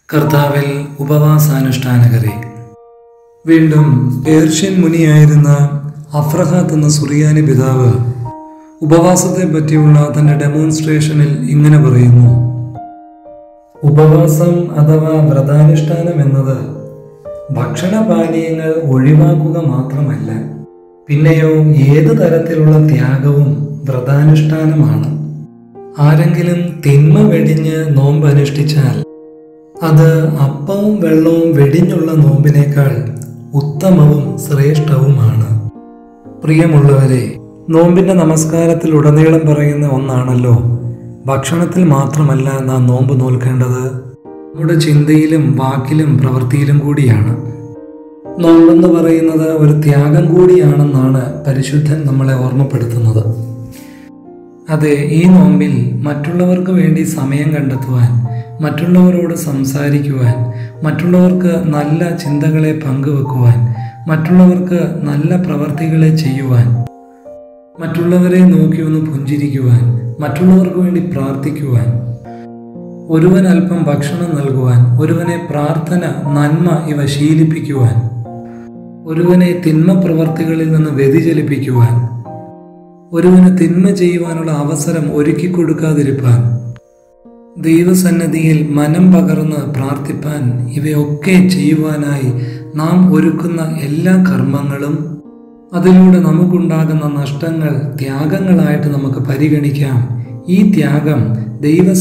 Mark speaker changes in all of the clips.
Speaker 1: കർത്താവിൽ ഉപവാസാനുഷ്ഠാനകരെ വീണ്ടും പേർഷ്യൻ മുനിയായിരുന്ന അഫ്രഹാത്ത് എന്ന സുറിയാനി പിതാവ് ഉപവാസത്തെ പറ്റിയുള്ള തന്റെ ഡെമോൺസ്ട്രേഷനിൽ ഇങ്ങനെ പറയുന്നു ഉപവാസം അഥവാ വ്രതാനുഷ്ഠാനം എന്നത് ഭക്ഷണപാനീയങ്ങൾ ഒഴിവാക്കുക മാത്രമല്ല പിന്നെയോ ഏത് തരത്തിലുള്ള ത്യാഗവും വ്രതാനുഷ്ഠാനമാണ് ആരെങ്കിലും തിന്മ വെടിഞ്ഞ് നോമ്പ് അനുഷ്ഠിച്ചാൽ അത് അപ്പവും വെള്ളവും വെടിഞ്ഞുള്ള നോമ്പിനേക്കാൾ ഉത്തമവും ശ്രേഷ്ഠവുമാണ് പ്രിയമുള്ളവരെ നോമ്പിന്റെ നമസ്കാരത്തിൽ ഉടനീളം പറയുന്ന ഒന്നാണല്ലോ ഭക്ഷണത്തിൽ മാത്രമല്ല നാം നോമ്പ് നോൽക്കേണ്ടത് നമ്മുടെ ചിന്തയിലും വാക്കിലും പ്രവൃത്തിയിലും കൂടിയാണ് നോമ്പെന്ന് പറയുന്നത് ഒരു ത്യാഗം കൂടിയാണെന്നാണ് പരിശുദ്ധൻ നമ്മളെ ഓർമ്മപ്പെടുത്തുന്നത് അതെ ഈ നോമ്പിൽ മറ്റുള്ളവർക്ക് വേണ്ടി സമയം കണ്ടെത്തുവാൻ മറ്റുള്ളവരോട് സംസാരിക്കുവാൻ മറ്റുള്ളവർക്ക് നല്ല ചിന്തകളെ പങ്കുവെക്കുവാൻ മറ്റുള്ളവർക്ക് നല്ല പ്രവർത്തികളെ ചെയ്യുവാൻ മറ്റുള്ളവരെ നോക്കി ഒന്ന് പുഞ്ചിരിക്കുവാൻ മറ്റുള്ളവർക്ക് വേണ്ടി പ്രാർത്ഥിക്കുവാൻ ഒരുവൻ അല്പം ഭക്ഷണം നൽകുവാൻ ഒരുവനെ പ്രാർത്ഥന നന്മ ഇവ ശീലിപ്പിക്കുവാൻ ഒരുവനെ തിന്മ പ്രവർത്തികളിൽ നിന്ന് വ്യതിചലിപ്പിക്കുവാൻ ഒരുവന് തിന്മ ചെയ്യുവാനുള്ള അവസരം ഒരുക്കി കൊടുക്കാതിരിപ്പാൻ ദൈവസന്നദ്ധിയിൽ മനം പകർന്ന് പ്രാർത്ഥിപ്പാൻ ഇവയൊക്കെ ചെയ്യുവാനായി നാം ഒരുക്കുന്ന എല്ലാ കർമ്മങ്ങളും അതിലൂടെ നമുക്കുണ്ടാകുന്ന നഷ്ടങ്ങൾ ത്യാഗങ്ങളായിട്ട് നമുക്ക് പരിഗണിക്കാം ഈ ത്യാഗം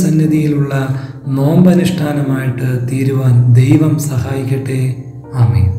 Speaker 1: ദൈവസന്നിധിയിലുള്ള നോമ്പനുഷ്ഠാനമായിട്ട് തീരുവാൻ ദൈവം സഹായിക്കട്ടെ ആമേൻ